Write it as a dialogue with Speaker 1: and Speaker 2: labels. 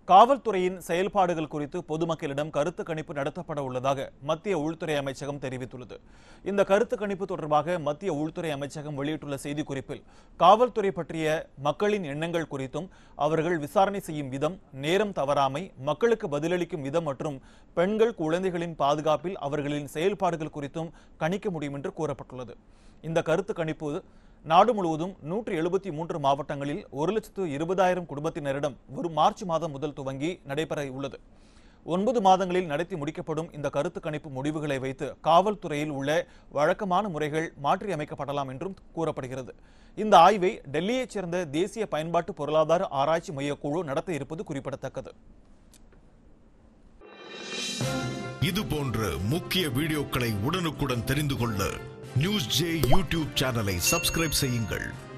Speaker 1: காவல்துறையின் செயல்பாடுகள் குறித்து பொதுமக்களிடம் கருத்து கணிப்பு நடத்தப்பட உள்ளதாக மத்திய உள்துறை அமைச்சகம் தெரிவித்துள்ளது இந்த கருத்து கணிப்பு தொடர்பாக மத்திய உள்துறை அமைச்சகம் வெளியிட்டுள்ள செய்திக்குறிப்பில் காவல்துறை பற்றிய மக்களின் எண்ணங்கள் குறித்தும் அவர்கள் விசாரணை செய்யும் விதம் நேரம் தவறாமை மக்களுக்கு பதிலளிக்கும் விதம் மற்றும் பெண்கள் குழந்தைகளின் பாதுகாப்பில் அவர்களின் செயல்பாடுகள் குறித்தும் கணிக்க முடியும் என்று கூறப்பட்டுள்ளது இந்த கருத்து கணிப்பு நாடு முழுவதும் நூற்றி எழுபத்தி மூன்று மாவட்டங்களில் ஒரு லட்சத்து இருபதாயிரம் குடும்பத்தினரிடம் வரும் மார்ச் மாதம் முதல் துவங்கி நடைபெற உள்ளது ஒன்பது மாதங்களில் நடத்தி முடிக்கப்படும் இந்த கருத்து கணிப்பு முடிவுகளை வைத்து காவல்துறையில் உள்ள வழக்கமான முறைகள் மாற்றி அமைக்கப்படலாம் என்றும் கூறப்படுகிறது இந்த ஆய்வை டெல்லியைச் சேர்ந்த தேசிய பயன்பாட்டு பொருளாதார ஆராய்ச்சி மைய குழு நடத்த இருப்பது குறிப்பிடத்தக்கது
Speaker 2: இது போன்ற முக்கிய வீடியோக்களை உடனுக்குடன் தெரிந்து கொள்ள நியூஸ் ஜே யூடியூப் சேனலை சப்ஸ்கிரைப் செய்யுங்கள்